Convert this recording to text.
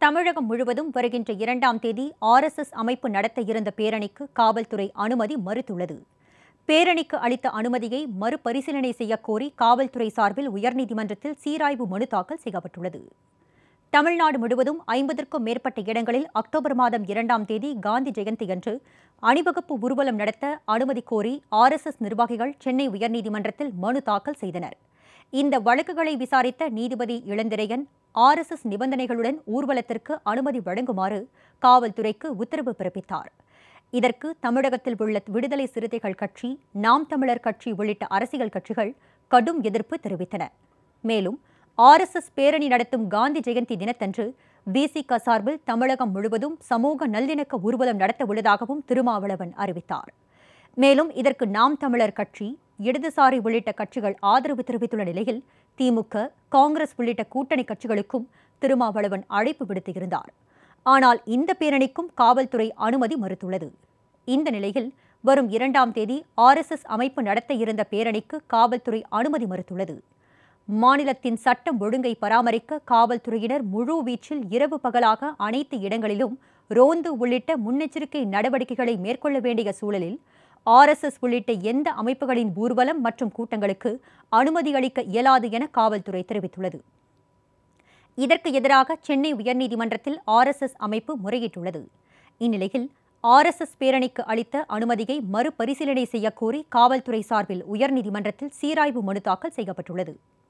தமிழகம் முழுவதும் வருகின்ற இரண்டாம் தேதி ஆர்எஸ்எஸ் அமைப்பு நடத்த இருந்த பேரணிக்கு காவல்துறை அனுமதி மறுத்துள்ளது பேரணிக்கு அளித்த அனுமதியை மறுபரிசீலனை செய்யக் கோரி காவல்துறை சார்பில் உயர்நீதிமன்றத்தில் சீராய்வு மனு தாக்கல் செய்யப்பட்டுள்ளது தமிழ்நாடு முழுவதும் ஐம்பதற்கும் மேற்பட்ட இடங்களில் அக்டோபர் மாதம் இரண்டாம் தேதி காந்தி ஜெயந்தியன்று அணிவகுப்பு ஊர்வலம் நடத்த அனுமதி கோரி ஆர்எஸ்எஸ் நிர்வாகிகள் சென்னை உயர்நீதிமன்றத்தில் மனு தாக்கல் செய்தனர் இந்த வழக்குகளை விசாரித்த நீதிபதி இளந்திரையன் ஆர்எஸ்எஸ் நிபந்தனைகளுடன் ஊர்வலத்திற்கு அனுமதி வழங்குமாறு காவல்துறைக்கு உத்தரவு பிறப்பித்தார் இதற்கு தமிழகத்தில் உள்ள விடுதலை சிறுத்தைகள் கட்சி நாம் தமிழர் கட்சி உள்ளிட்ட அரசியல் கட்சிகள் கடும் எதிர்ப்பு தெரிவித்தன மேலும் ஆர்எஸ்எஸ் பேரணி நடத்தும் காந்தி ஜெயந்தி தினத்தன்று விசிக சார்பில் தமிழகம் முழுவதும் சமூக நல்லிணக்க ஊர்வலம் நடத்த உள்ளதாகவும் திருமாவளவன் அறிவித்தார் மேலும் இதற்கு நாம் தமிழர் கட்சி இடதுசாரி உள்ளிட்ட கட்சிகள் ஆதரவு தெரிவித்துள்ள நிலையில் திமுக காங்கிரஸ் உள்ளிட்ட கூட்டணி கட்சிகளுக்கும் திருமாவளவன் அழைப்பு விடுத்திருந்தார் ஆனால் இந்த பேரணிக்கும் காவல்துறை அனுமதி மறுத்துள்ளது இந்த நிலையில் வரும் இரண்டாம் தேதி ஆர்எஸ்எஸ் அமைப்பு நடத்த இருந்த பேரணிக்கு காவல்துறை அனுமதி மறுத்துள்ளது மாநிலத்தின் சட்டம் ஒழுங்கை பராமரிக்க காவல்துறையினர் முழு வீச்சில் இரவு பகலாக அனைத்து இடங்களிலும் ரோந்து உள்ளிட்ட முன்னெச்சரிக்கை நடவடிக்கைகளை மேற்கொள்ள வேண்டிய சூழலில் ஆர்எஸ்எஸ் உள்ளிட்ட எந்த அமைப்புகளின் ஊர்வலம் மற்றும் கூட்டங்களுக்கு அனுமதி அளிக்க இயலாது என காவல்துறை தெரிவித்துள்ளது இதற்கு எதிராக சென்னை உயர்நீதிமன்றத்தில் ஆர்எஸ்எஸ் அமைப்பு முறையிட்டுள்ளது இந்நிலையில் ஆர்எஸ்எஸ் பேரணிக்கு அளித்த அனுமதியை மறுபரிசீலனை செய்யக் கோரி காவல்துறை சார்பில் உயர்நீதிமன்றத்தில் சீராய்வு மனு தாக்கல் செய்யப்பட்டுள்ளது